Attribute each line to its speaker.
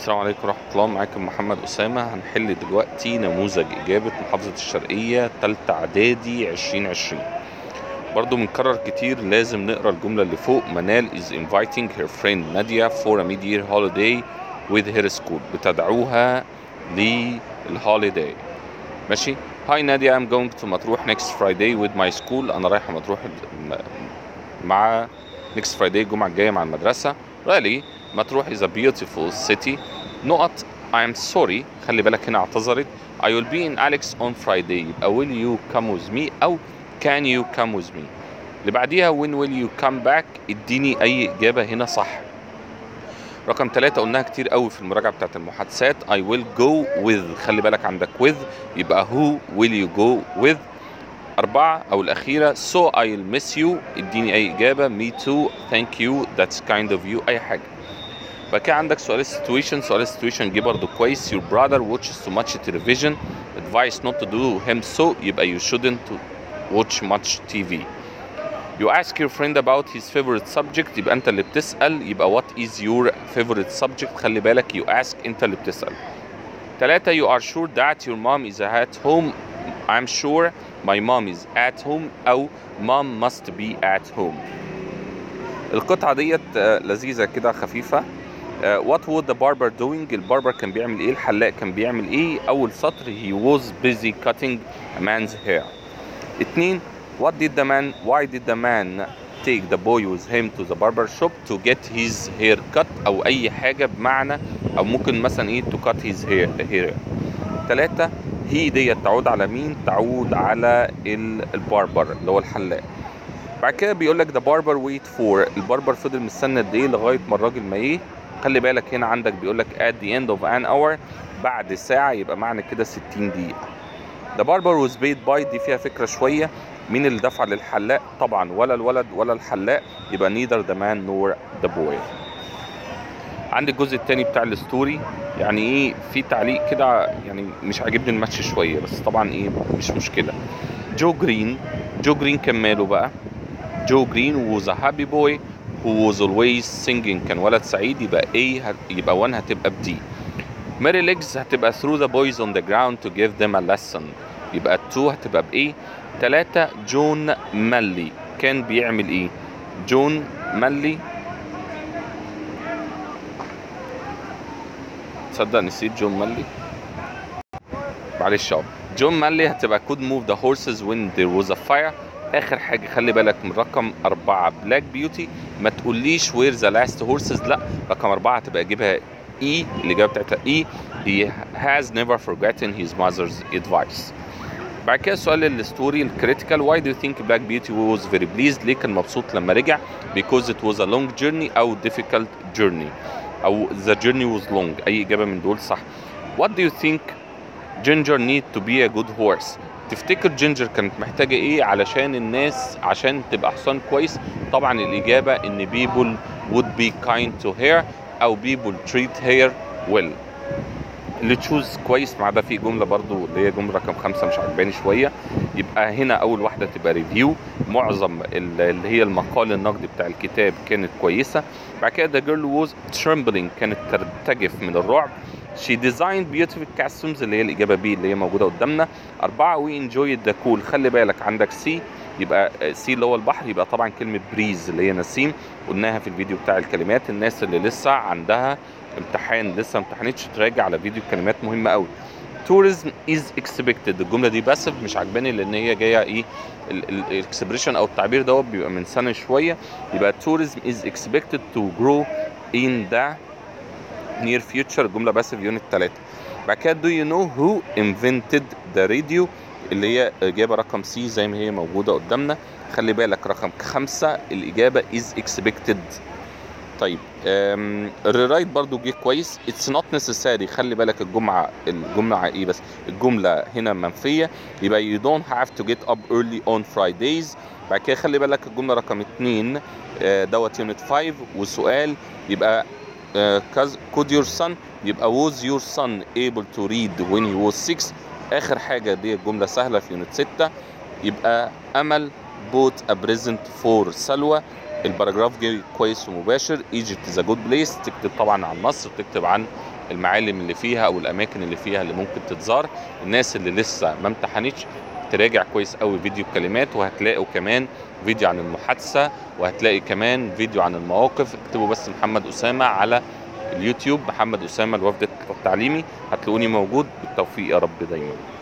Speaker 1: السلام عليكم ورحمة الله معاكم محمد أسامة هنحل دلوقتي نموذج إجابة محافظة الشرقية تالتة إعدادي 2020 برضو بنكرر كتير لازم نقرا الجملة اللي فوق منال is inviting her friend نادية for a mid-year holiday with her school بتدعوها للهوليداي ماشي هاي نادية I'm going to مطروح next Friday with my school أنا رايحة مطروح م- مع next Friday الجمعة الجاية مع المدرسة really مطروح is a beautiful city نقط I'm sorry خلي بالك هنا اعتذرت I will be in Alex on Friday يبقى will you come with me أو can you come with me اللي بعديها when will you come back اديني أي إجابة هنا صح رقم ثلاثة قلناها كتير قوي في المراجعة بتاعت المحادثات I will go with خلي بالك عندك with يبقى who will you go with أربعة أو الأخيرة so I'll miss you اديني أي إجابة me too thank you that's kind of you أي حاجة بعد كده عندك سؤال situation سؤال situation جه برضه كويس your brother watches too much television advice not to do him so يبقى you shouldn't watch much TV you ask your friend about his favorite subject يبقى انت اللي بتسأل يبقى what is your favorite subject خلي بالك you ask انت اللي بتسأل ثلاثة you are sure that your mom is at home I'm sure my mom is at home أو mom must be at home القطعة ديت آه، لذيذة كده خفيفة آه، what was the barber doing الباربر كان بيعمل ايه الحلاق كان بيعمل ايه اول سطر he was busy cutting a man's hair اتنين what did the man why did the man take the boy with him to the barber shop to get his hair cut او اي حاجة بمعنى او ممكن مثلا ايه to cut his hair, hair. تلاتة هي ديت تعود على مين تعود على ال- الباربر اللي هو الحلاق بعد كده بيقول لك ذا باربر ويت فور الباربر فضل مستنى قد ايه لغايه ما الراجل ما ايه خلي بالك هنا عندك بيقول لك at the end of an hour بعد ساعه يبقى معنى كده 60 دقيقه ذا باربر was paid by دي فيها فكره شويه مين اللي دفع للحلاق طبعا ولا الولد ولا الحلاق يبقى neither the man nor the boy عندي الجزء الثاني بتاع الستوري يعني ايه في تعليق كده يعني مش عاجبني الماتش شويه بس طبعا ايه مش مشكله جو جرين جو جرين كان ماله بقى جو جرين was a happy boy who was always singing كان ولد سعيد يبقى A هت- يبقى 1 هتبقى ب D ماري ليجز هتبقى through the boys on the ground to give them a lesson يبقى 2 هتبقى ب A 3 جون مالي كان بيعمل ايه جون مالي تصدق نسيت جون مالي معلش اهو جون مالي هتبقى could move the horses when there was a fire اخر حاجه خلي بالك من رقم أربعة بلاك بيوتي ما تقوليش وير ذا لاست هورسز لا رقم أربعة هتبقى اجيبها اي الاجابه بتاعتها اي he has never forgotten his mother's advice بعد كده سؤال الستوري الكريتيكال why do you think black beauty was very pleased ليه كان مبسوط لما رجع because it was a long journey او difficult journey او the journey was long اي اجابه من دول صح what do you think جينجر نيد تو بي ا جود هورس تفتكر جينجر كانت محتاجه ايه علشان الناس عشان تبقى حصان كويس طبعا الاجابه ان people would be kind to her او people treat her well اللي تشوز كويس مع ده في جمله برضو اللي هي جمله رقم خمسة مش عجباني شويه يبقى هنا اول واحده تبقى ريفيو معظم ال- اللي هي المقال النقدي بتاع الكتاب كانت كويسه بعد كده the girl was trembling كانت ترتجف من الرعب she designed beautiful costumes اللي هي الإجابة بي اللي هي موجودة قدامنا أربعة we enjoyed the cool خلي بالك عندك سي يبقى سي اللي هو البحر يبقى طبعا كلمة بريز اللي هي نسيم قلناها في الفيديو بتاع الكلمات الناس اللي لسه عندها امتحان لسه ما امتحنتش تراجع على فيديو الكلمات مهمة قوي tourism is expected الجملة دي باسف مش عجباني لأن هي جاية إيه الاكسبريشن أو التعبير دوت بيبقى من سنة شوية يبقى tourism is expected to grow in the near future الجملة بس في يونت 3 بعد كده do you know who invented the radio اللي هي إجابة رقم سي زي ما هي موجودة قدامنا خلي بالك رقم خمسة الإجابة is expected طيب أم، الريرايت برضو جه كويس it's not necessary خلي بالك الجمعة الجملة ايه بس الجملة هنا منفية يبقى you don't have to get up early on Fridays بعد كده خلي بالك الجملة رقم اتنين آه، دوت يونت 5 والسؤال يبقى آه، كز- could your son يبقى was your son able to read when he was 6 اخر حاجة دي الجملة سهلة في يونت 6 يبقى امل bought a present for سلوى الباراجراف جه كويس ومباشر ايجيبت از جود بليس تكتب طبعا عن مصر تكتب عن المعالم اللي فيها او الاماكن اللي فيها اللي ممكن تتزار الناس اللي لسه ما امتحنتش تراجع كويس قوي فيديو الكلمات وهتلاقوا كمان فيديو عن المحادثه وهتلاقي كمان فيديو عن المواقف اكتبوا بس محمد اسامه على اليوتيوب محمد اسامه الوفد التعليمي هتلاقوني موجود بالتوفيق يا رب دايما